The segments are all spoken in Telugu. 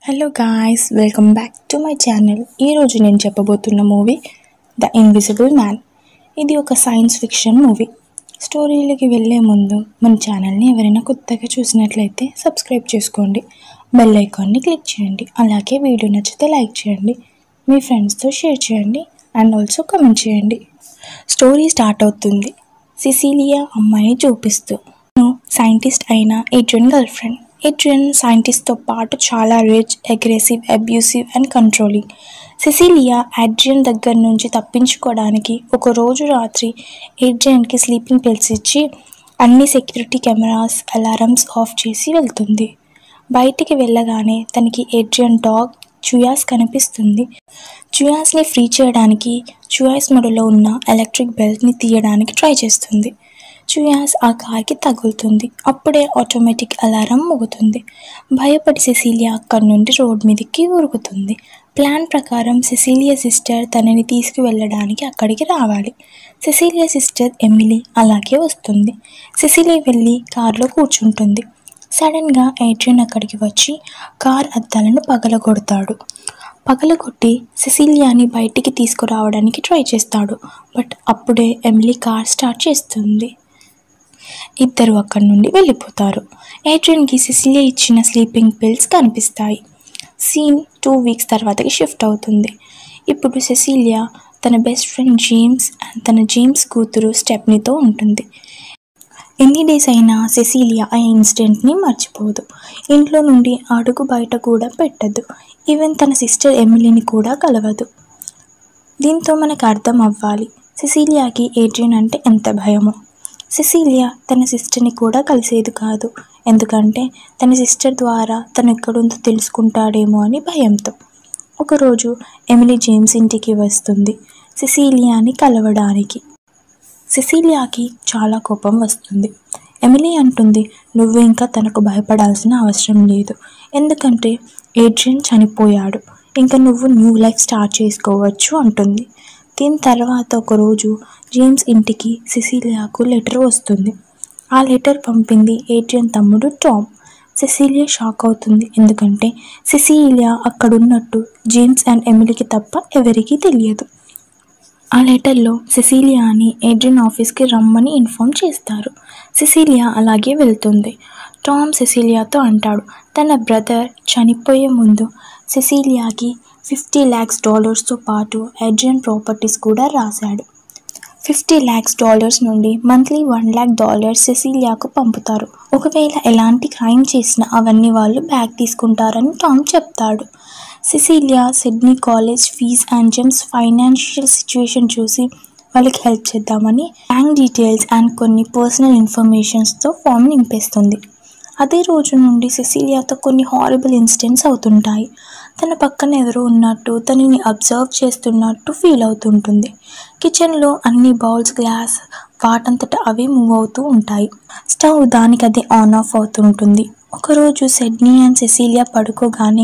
hello guys welcome back to my channel ఈరోజు నేను చెప్పబోతున్న మూవీ ద ఇన్విజిబుల్ మ్యాన్ ఇది ఒక సైన్స్ ఫిక్షన్ మూవీ స్టోరీలకి వెళ్ళే ముందు మన ఛానల్ని ఎవరైనా కొత్తగా చూసినట్లయితే సబ్స్క్రైబ్ చేసుకోండి బెల్ ఐకాన్ని క్లిక్ చేయండి అలాగే వీడియో నచ్చితే లైక్ చేయండి మీ ఫ్రెండ్స్తో షేర్ చేయండి అండ్ ఆల్సో కమెంట్ చేయండి స్టోరీ స్టార్ట్ అవుతుంది సిసిలియా అమ్మాయిని చూపిస్తూ తను సైంటిస్ట్ అయిన ఏడ్రియన్ గర్ల్ ఫ్రెండ్ ఏడ్రియన్ సైంటిస్ట్తో పాటు చాలా rich aggressive abusive and controlling Cecilia Adrian దగ్గర నుంచి తప్పించుకోవడానికి ఒక రోజు రాత్రి ఏడ్రియన్కి స్లీపింగ్ పిల్స్ ఇచ్చి అన్ని సెక్యూరిటీ కెమెరాస్ అలారమ్స్ ఆఫ్ చేసి వెళ్తుంది బయటికి వెళ్ళగానే తనకి ఏడ్రియన్ డాగ్ చుయాస్ కనిపిస్తుంది చుయాస్ని ఫ్రీ చేయడానికి చుయాస్ మొడలో ఉన్న ఎలక్ట్రిక్ బెల్ట్ని తీయడానికి ట్రై చేస్తుంది చుయాస్ ఆ కార్కి తగులుతుంది అప్పుడే ఆటోమేటిక్ అలారం మోగుతుంది భయపడి సెసీలియా అక్కడి నుండి రోడ్ మీదకి ఉరుకుతుంది ప్లాన్ ప్రకారం సెసీలియా సిస్టర్ తనని తీసుకువెళ్ళడానికి అక్కడికి రావాలి సెసీలియా సిస్టర్ ఎమిలీ అలాగే వస్తుంది సెసీలియా వెళ్ళి కార్లో కూర్చుంటుంది సడన్గా ఏడ్రియన్ అక్కడికి వచ్చి కార్ అద్దాలను పగలగొడతాడు పగలగొట్టి సెసిలియాని బయటికి తీసుకురావడానికి ట్రై చేస్తాడు బట్ అప్పుడే ఎమిలీ కార్ స్టార్ట్ చేస్తుంది ఇద్దరు అక్కడి నుండి వెళ్ళిపోతారు ఏడ్రియన్కి సిసిలియా ఇచ్చిన స్లీపింగ్ పిల్స్ కనిపిస్తాయి సీన్ టూ వీక్స్ తర్వాతకి షిఫ్ట్ అవుతుంది ఇప్పుడు సెసిలియా తన బెస్ట్ ఫ్రెండ్ జేమ్స్ అండ్ తన జేమ్స్ కూతురు స్టెప్నీతో ఉంటుంది ఎన్ని డేస్ అయినా సెసీలియా ఆ ఇన్సిడెంట్ని మర్చిపోదు ఇంట్లో నుండి అడుగు బయట కూడా పెట్టదు ఈవెన్ తన సిస్టర్ ఎమిలీని కూడా కలవదు దీంతో మనకు అర్థం అవ్వాలి సెసీలియాకి ఏడ్రియన్ అంటే ఎంత భయమో సెసీలియా తన సిస్టర్ని కూడా కలిసేది కాదు ఎందుకంటే తన సిస్టర్ ద్వారా తను ఎక్కడుందో తెలుసుకుంటాడేమో అని భయంతో ఒకరోజు ఎమిలీ జేమ్స్ ఇంటికి వస్తుంది సెసీలియాని కలవడానికి సెసీలియాకి చాలా కోపం వస్తుంది ఎమిలీ అంటుంది నువ్వు ఇంకా తనకు భయపడాల్సిన అవసరం లేదు ఎందుకంటే ఏడ్రియన్ చనిపోయాడు ఇంకా నువ్వు న్యూ లైఫ్ స్టార్ట్ చేసుకోవచ్చు అంటుంది దీని తర్వాత ఒకరోజు జేమ్స్ ఇంటికి సెసీలియాకు లెటర్ వస్తుంది ఆ లెటర్ పంపింది ఏడ్రియన్ తమ్ముడు టామ్ సెసీలియా షాక్ అవుతుంది ఎందుకంటే సెసీలియా అక్కడున్నట్టు జేమ్స్ అండ్ ఎమిలీకి తప్ప ఎవరికీ తెలియదు ఆ లెటర్లో సెసీలియా అని ఏడ్రియన్ ఆఫీస్కి రమ్మని ఇన్ఫామ్ చేస్తారు సెసీలియా అలాగే వెళ్తుంది టామ్ సెసీలియాతో అంటాడు తన బ్రదర్ చనిపోయే ముందు సెసీలియాకి ఫిఫ్టీ ల్యాక్స్ డాలర్స్తో పాటు ఏడ్రియన్ ప్రాపర్టీస్ కూడా రాశాడు ఫిఫ్టీ ల్యాక్స్ డాలర్స్ నుండి మంత్లీ వన్ ల్యాక్ డాలర్స్ సెసీలియాకు పంపుతారు ఒకవేళ ఎలాంటి క్రైమ్ చేసినా అవన్నీ వాళ్ళు బ్యాక్ తీసుకుంటారని టామ్ చెప్తాడు Cecilia Sydney college fees and James financial situation చూసి వాళ్ళకి హెల్ప్ చేద్దామని బ్యాంక్ డీటెయిల్స్ అండ్ కొన్ని పర్సనల్ ఇన్ఫర్మేషన్స్తో ఫామ్ నింపేస్తుంది అదే రోజు నుండి సెసిలియాతో కొన్ని హారబుల్ ఇన్సిడెంట్స్ అవుతుంటాయి తన పక్కన ఎవరో ఉన్నట్టు తనని అబ్జర్వ్ చేస్తున్నట్టు ఫీల్ అవుతుంటుంది కిచెన్లో అన్ని బౌల్స్ గ్లాస్ వాటంతట అవే మూవ్ అవుతూ ఉంటాయి స్టవ్ దానికి అదే ఆన్ ఆఫ్ అవుతుంటుంది ఒకరోజు సెడ్నీ అండ్ సెసిలియా పడుకోగానే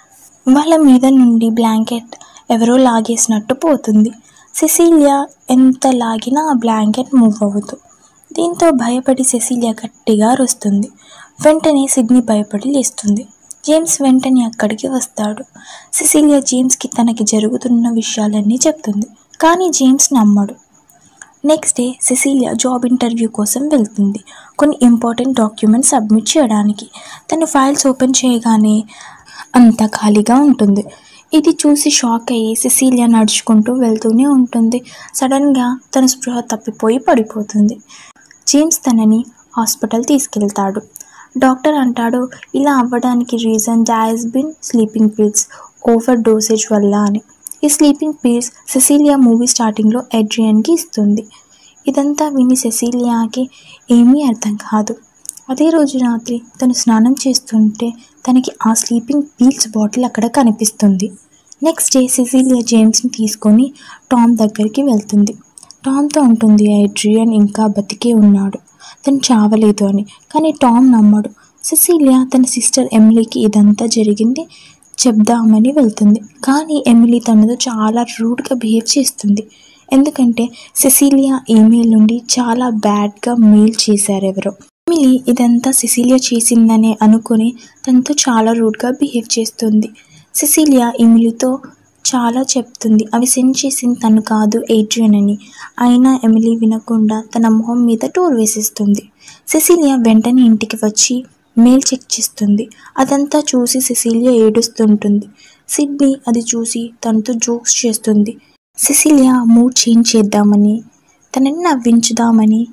వాళ్ళ మీద నుండి బ్లాంకెట్ ఎవరో లాగేసినట్టు పోతుంది సెసీలియా ఎంత లాగినా ఆ బ్లాంకెట్ మూవ్ అవ్వదు దీంతో భయపడి సెసీలియా గట్టిగా అరుస్తుంది వెంటనే సిడ్నీ భయపడి లేస్తుంది జేమ్స్ వెంటనే అక్కడికి వస్తాడు సెసీలియా జేమ్స్కి తనకి జరుగుతున్న విషయాలన్నీ చెప్తుంది కానీ జేమ్స్ నమ్మడు next day Cecilia job interview కోసం వెళ్తుంది కొన్ని ఇంపార్టెంట్ డాక్యుమెంట్స్ సబ్మిట్ చేయడానికి తను ఫైల్స్ ఓపెన్ చేయగానే అంతా ఖాళీగా ఉంటుంది ఇది చూసి షాక్ అయ్యి సెసీలియా నడుచుకుంటూ వెళ్తూనే ఉంటుంది సడన్గా తన స్పృహ తప్పిపోయి పడిపోతుంది జేమ్స్ తనని హాస్పిటల్ తీసుకెళ్తాడు డాక్టర్ అంటాడు ఇలా అవ్వడానికి రీజన్ బిన్ స్లీపింగ్ పిల్స్ ఓవర్ డోసేజ్ వల్ల అని ఈ స్లీపింగ్ పిల్స్ సెసీలియా మూవీ స్టార్టింగ్లో ఎడ్రియన్కి ఇస్తుంది ఇదంతా విని సెసీలియాకి ఏమీ అర్థం కాదు అదే రోజు రాత్రి తను స్నానం చేస్తుంటే తనకి ఆ స్లీపింగ్ పీల్స్ బాటిల్ అక్కడ కనిపిస్తుంది నెక్స్ట్ డే సిసిలియా జేమ్స్ని తీసుకొని టామ్ దగ్గరికి వెళ్తుంది టామ్తో అంటుంది ఎడ్రియన్ ఇంకా బతికే ఉన్నాడు తను చావలేదు అని కానీ టామ్ నమ్మడు సిసిలియా తన సిస్టర్ ఎమిలీకి ఇదంతా జరిగింది చెప్దామని వెళ్తుంది కానీ ఎమిలీ తనతో చాలా రూడ్గా బిహేవ్ చేస్తుంది ఎందుకంటే సెసీలియా ఈమెయిల్ నుండి చాలా బ్యాడ్గా మెయిల్ చేశారు ఎవరో ఎమిలీ ఇదంతా సిసిలియా చేసిందనే అనుకుని తనతో చాలా రూడ్గా బిహేవ్ చేస్తుంది సిసిలియా ఎమిలీతో చాలా చెప్తుంది అవి సెండ్ చేసింది తను కాదు ఏడ్రియన్ అని అయినా ఎమిలీ వినకుండా తన మొహం మీద టోర్ వేసేస్తుంది సిసిలియా వెంటనే ఇంటికి వచ్చి మెయిల్ చెక్ చేస్తుంది అదంతా చూసి సిసిలియా ఏడుస్తుంటుంది సిడ్నీ అది చూసి తనతో జోక్స్ చేస్తుంది సిసిలియా మూడ్ చేంజ్ చేద్దామని తనని నవ్వించుదామని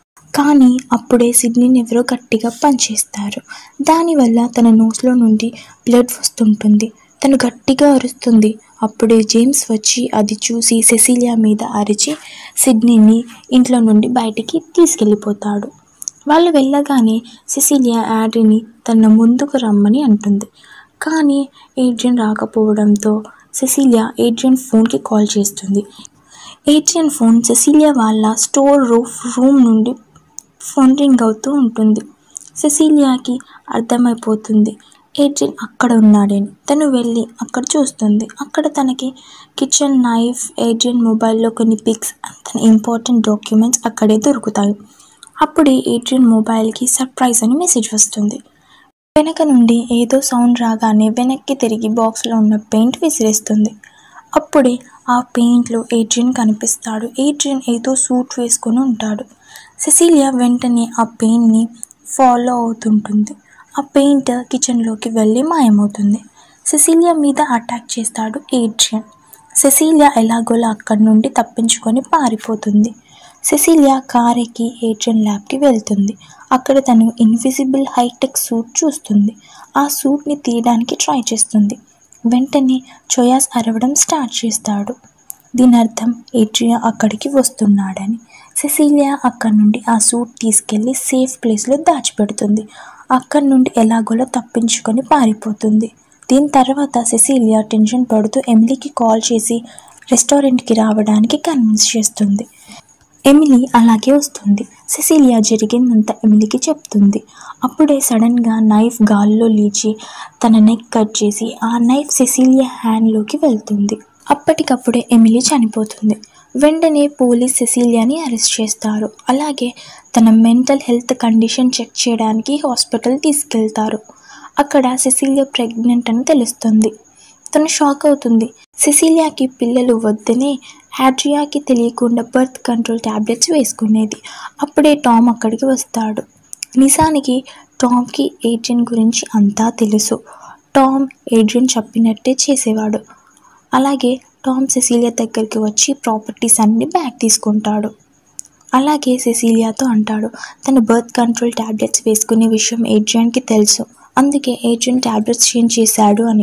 కానీ అప్పుడే సిడ్నీని ఎవరో గట్టిగా పనిచేస్తారు దానివల్ల తన నోస్లో నుండి బ్లడ్ వస్తుంటుంది తను గట్టిగా అరుస్తుంది అప్పుడే జేమ్స్ వచ్చి అది చూసి సెసిలియా మీద అరిచి సిడ్నీని ఇంట్లో నుండి బయటికి తీసుకెళ్ళిపోతాడు వాళ్ళు వెళ్ళగానే సెసిలియా యాడ్రీని తన ముందుకు రమ్మని అంటుంది కానీ ఏడ్రియన్ రాకపోవడంతో సెసిలియా ఏడ్రియన్ ఫోన్కి కాల్ చేస్తుంది ఏడ్రియన్ ఫోన్ సెసిలియా వాళ్ళ స్టోర్ రూఫ్ రూమ్ నుండి ఫోన్ రింగ్ అవుతూ ఉంటుంది సెసిలియాకి అర్థమైపోతుంది ఏడ్రియన్ అక్కడ ఉన్నాడని తను వెళ్ళి అక్కడ చూస్తుంది అక్కడ తనకి కిచెన్ నైఫ్ ఏడ్రియన్ మొబైల్లో కొన్ని పిక్స్ తన ఇంపార్టెంట్ డాక్యుమెంట్స్ అక్కడే దొరుకుతాయి అప్పుడే ఏడ్రియన్ మొబైల్కి సర్ప్రైజ్ అని మెసేజ్ వస్తుంది వెనక నుండి ఏదో సౌండ్ రాగానే వెనక్కి తిరిగి బాక్స్లో ఉన్న పెయింట్ విసిరేస్తుంది అప్పుడే ఆ పెయింట్లో ఏడ్రియన్ కనిపిస్తాడు ఏడ్రియన్ ఏదో సూట్ వేసుకొని ఉంటాడు సెసిలియా వెంటనే ఆ పెయింట్ని ఫాలో అవుతుంటుంది ఆ పెయింట్ కిచెన్లోకి వెళ్ళి మాయమవుతుంది సెసిలియా మీద అటాక్ చేస్తాడు ఏడ్రియన్ సెసిలియా ఎలాగోలా అక్కడి నుండి తప్పించుకొని పారిపోతుంది సెసిలియా కార్ ఎక్కి ఏడ్రియన్ ల్యాబ్కి వెళ్తుంది అక్కడ తను ఇన్విజిబుల్ హైటెక్ సూట్ చూస్తుంది ఆ సూట్ని తీయడానికి ట్రై చేస్తుంది వెంటనే చోయాస్ అరవడం స్టార్ట్ చేస్తాడు దీని అర్థం ఏడ్రియా అక్కడికి వస్తున్నాడని సెసిలియా అక్కడి నుండి ఆ సూట్ తీసుకెళ్ళి సేఫ్ ప్లేస్లో దాచిపెడుతుంది అక్కడి నుండి ఎలాగోలా తప్పించుకొని పారిపోతుంది దీని తర్వాత సెసిలియా టెన్షన్ పడుతూ ఎమిలీకి కాల్ చేసి రెస్టారెంట్కి రావడానికి కన్విన్స్ చేస్తుంది ఎమిలీ అలాగే వస్తుంది సెసిలియా జరిగిందంతా ఎమిలీకి చెప్తుంది అప్పుడే సడన్గా నైఫ్ గాల్లో లేచి తన నెక్ కట్ చేసి ఆ నైఫ్ సెసిలియా హ్యాండ్లోకి వెళ్తుంది అప్పటికప్పుడే ఎమిలీ చనిపోతుంది వెంటనే పోలీస్ సెసిలియాని అరెస్ట్ చేస్తారు అలాగే తన మెంటల్ హెల్త్ కండిషన్ చెక్ చేయడానికి హాస్పిటల్ తీసుకెళ్తారు అక్కడ సెసిలియా ప్రెగ్నెంట్ అని తెలుస్తుంది తను షాక్ అవుతుంది సెసిలియాకి పిల్లలు వద్దనే హ్యాడ్రియాకి తెలియకుండా బర్త్ కంట్రోల్ ట్యాబ్లెట్స్ వేసుకునేది అప్పుడే టామ్ అక్కడికి వస్తాడు నిజానికి టామ్కి ఏడ్రియన్ గురించి అంతా తెలుసు టామ్ ఏడ్రియన్ చెప్పినట్టే చేసేవాడు అలాగే టామ్ సెసిలియా దగ్గరికి వచ్చి ప్రాపర్టీస్ అన్ని బ్యాక్ తీసుకుంటాడు అలాగే సెసిలియాతో అంటాడు తన బర్త్ కంట్రోల్ ట్యాబ్లెట్స్ వేసుకునే విషయం ఏడ్రియాన్కి తెలుసు అందుకే ఏడ్రియన్ ట్యాబ్లెట్స్ చేంజ్ చేశాడు అని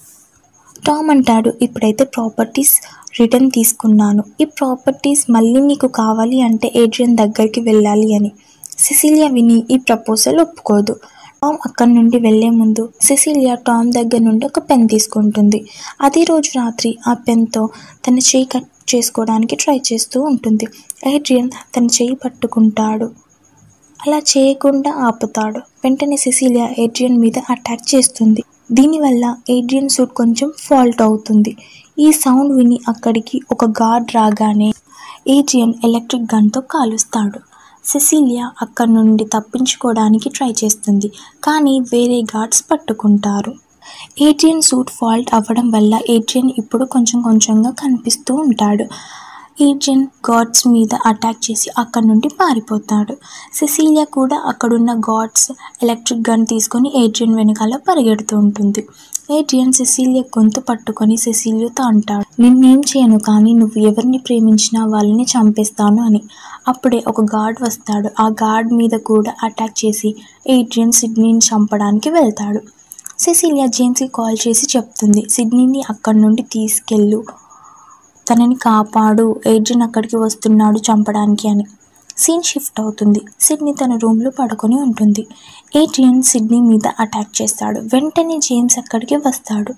టామ్ అంటాడు ఇప్పుడైతే ప్రాపర్టీస్ రిటర్న్ తీసుకున్నాను ఈ ప్రాపర్టీస్ మళ్ళీ నీకు కావాలి అంటే ఏడ్రియన్ దగ్గరికి వెళ్ళాలి అని సిసిలియా విని ఈ ప్రపోజల్ ఒప్పుకోదు టామ్ అక్కడి నుండి వెళ్లే ముందు సిసిలియా టామ్ దగ్గర నుండి ఒక పెన్ తీసుకుంటుంది అదే రోజు రాత్రి ఆ పెన్తో తన చేయి కట్ చేసుకోవడానికి ట్రై చేస్తూ ఉంటుంది ఏడ్రియన్ తన చేయి పట్టుకుంటాడు అలా చేయకుండా ఆపుతాడు వెంటనే సిసిలియా ఏడ్రియన్ మీద అటాక్ చేస్తుంది దీనివల్ల ఏడ్రియన్ సూట్ కొంచెం ఫాల్ట్ అవుతుంది ఈ సౌండ్ విని అక్కడికి ఒక గార్డ్ రాగానే ఏడ్రియన్ ఎలక్ట్రిక్ గన్తో కాలుస్తాడు సెసిలియా అక్కడి నుండి తప్పించుకోవడానికి ట్రై చేస్తుంది కానీ వేరే గార్డ్స్ పట్టుకుంటారు ఏడ్రియన్ సూట్ ఫాల్ట్ అవ్వడం వల్ల ఏడ్రియన్ ఇప్పుడు కొంచెం కొంచెంగా కనిపిస్తూ ఉంటాడు ఏడ్రియన్ గాడ్స్ మీద అటాక్ చేసి అక్కడి నుండి పారిపోతాడు సెసిలియా కూడా అక్కడున్న గాడ్స్ ఎలక్ట్రిక్ గన్ తీసుకొని ఏడ్రియన్ వెనకాల పరిగెడుతూ ఉంటుంది ఏడ్రియన్ సెసిలియా గొంతు పట్టుకొని సెసిలియాతో అంటాడు నిన్నేం చేయను కానీ నువ్వు ఎవరిని ప్రేమించినా వాళ్ళని చంపేస్తాను అని అప్పుడే ఒక గార్డ్ వస్తాడు ఆ గార్డ్ మీద కూడా అటాక్ చేసి ఏడ్రియన్ సిడ్నీని చంపడానికి వెళ్తాడు సెసిలియా జేమ్స్కి కాల్ చేసి చెప్తుంది సిడ్నీని అక్కడి నుండి తీసుకెళ్ళు తనని కాపాడు ఏడ్రియన్ అక్కడికి వస్తున్నాడు చంపడానికి అని సీన్ షిఫ్ట్ అవుతుంది సిడ్నీ తన రూమ్లో పడుకొని ఉంటుంది ఏడ్రియన్ సిడ్నీ మీద అటాక్ చేస్తాడు వెంటనే జేమ్స్ అక్కడికి వస్తాడు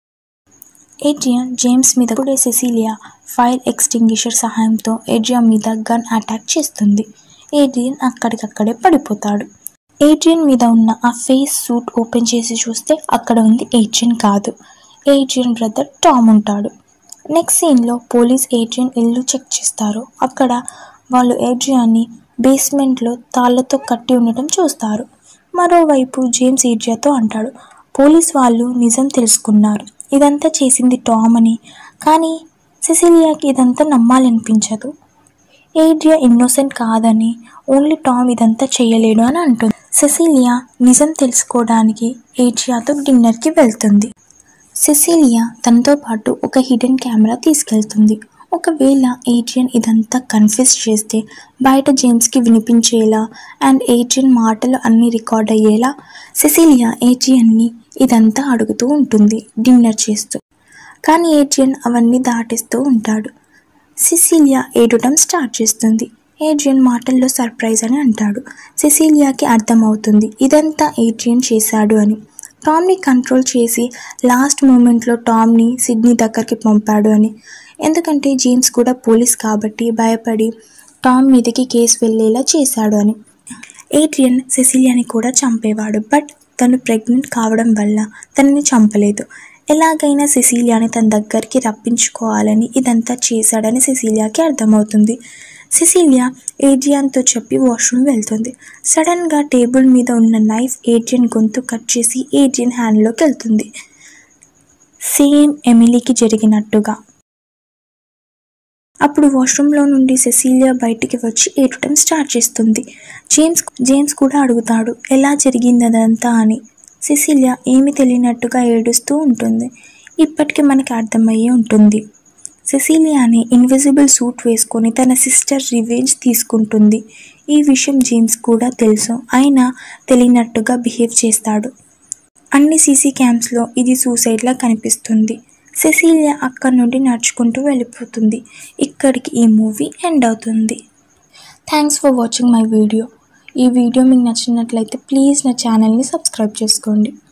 ఏడ్రియన్ జేమ్స్ మీద ఇప్పుడే సెసిలియా ఫైర్ ఎక్స్టింగ్విషర్ సహాయంతో ఏడ్రియన్ మీద గన్ అటాక్ చేస్తుంది ఏడ్రియన్ అక్కడికక్కడే పడిపోతాడు ఏడ్రియన్ మీద ఉన్న ఆ ఫేస్ సూట్ ఓపెన్ చేసి చూస్తే అక్కడ ఉంది ఏడ్రియన్ కాదు ఏడ్రియన్ బ్రదర్ టామ్ ఉంటాడు నెక్స్ట్ సీన్లో పోలీస్ ఏడ్రియన్ ఇల్లు చెక్ చేస్తారు అక్కడ వాళ్ళు ఏడ్రియాన్ని బేస్మెంట్లో తాళ్లతో కట్టి ఉండటం చూస్తారు మరోవైపు జేమ్స్ ఏడ్రియాతో అంటాడు పోలీస్ వాళ్ళు నిజం తెలుసుకున్నారు ఇదంతా చేసింది టామ్ అని కానీ సెసిలియాకి ఇదంతా నమ్మాలనిపించదు ఏడ్రియా ఇన్నోసెంట్ కాదని ఓన్లీ టామ్ ఇదంతా చేయలేడు అని అంటుంది సెసిలియా నిజం తెలుసుకోవడానికి ఏడ్రియాతో డిన్నర్కి వెళ్తుంది సెసిలియా తనతో పాటు ఒక హిడెన్ కెమెరా తీసుకెళ్తుంది ఒకవేళ ఏడ్రియన్ ఇదంతా కన్ఫ్యూజ్ చేస్తే బయట జేమ్స్కి వినిపించేలా అండ్ ఏడ్రియన్ మాటలు అన్నీ రికార్డ్ అయ్యేలా సెసిలియా ఏడ్రియన్ని ఇదంతా అడుగుతూ ఉంటుంది డిన్నర్ చేస్తూ కానీ ఏడ్రియన్ అవన్నీ దాటిస్తూ ఉంటాడు సిసిలియా ఏడవడం స్టార్ట్ చేస్తుంది ఏడ్రియన్ మాటల్లో సర్ప్రైజ్ అని అంటాడు సిసిలియాకి అర్థమవుతుంది ఇదంతా ఏడ్రియన్ చేశాడు అని టామ్ని కంట్రోల్ చేసి లాస్ట్ మూమెంట్లో టామ్ని సిడ్నీ దగ్గరికి పంపాడు అని ఎందుకంటే జేమ్స్ కూడా పోలీస్ కాబట్టి భయపడి టామ్ మీదకి కేసు వెళ్ళేలా చేశాడు అని ఏడ్రియన్ సెసిలియాని కూడా చంపేవాడు బట్ తను ప్రెగ్నెంట్ కావడం వల్ల తనని చంపలేదు ఎలాగైనా సెసిలియాని తన దగ్గరికి రప్పించుకోవాలని ఇదంతా చేశాడని సెసిలియాకి అర్థమవుతుంది సెసిలియా ఏడ్రియాన్తో చెప్పి వాష్రూమ్ వెళ్తుంది సడన్గా టేబుల్ మీద ఉన్న నైఫ్ ఏడ్రియన్ గొంతు కట్ చేసి ఏడ్రియన్ హ్యాండ్లోకి వెళ్తుంది సేమ్ ఎమిలీకి జరిగినట్టుగా అప్పుడు వాష్రూమ్లో నుండి సెసిలియా బయటికి వచ్చి ఏడటం స్టార్ట్ చేస్తుంది జేమ్స్ జేమ్స్ కూడా అడుగుతాడు ఎలా జరిగింది అదంతా అని సెసిలియా ఏమి తెలియనట్టుగా ఏడుస్తూ ఉంటుంది ఇప్పటికి మనకి అర్థమయ్యే ఉంటుంది సెసిలియాని ఇన్విజిబుల్ సూట్ వేసుకొని తన సిస్టర్ రివెంజ్ తీసుకుంటుంది ఈ విషయం జేమ్స్ కూడా తెలుసు అయినా తెలియనట్టుగా బిహేవ్ చేస్తాడు అన్ని సీసీ క్యామ్స్లో ఇది సూసైడ్లా కనిపిస్తుంది సెసిలియా అక్కడి నుండి నడుచుకుంటూ వెళ్ళిపోతుంది ఇక్కడికి ఈ మూవీ ఎండ్ అవుతుంది thanks for watching my video ఈ వీడియో మీకు నచ్చినట్లయితే ప్లీజ్ నా ఛానల్ని సబ్స్క్రైబ్ చేసుకోండి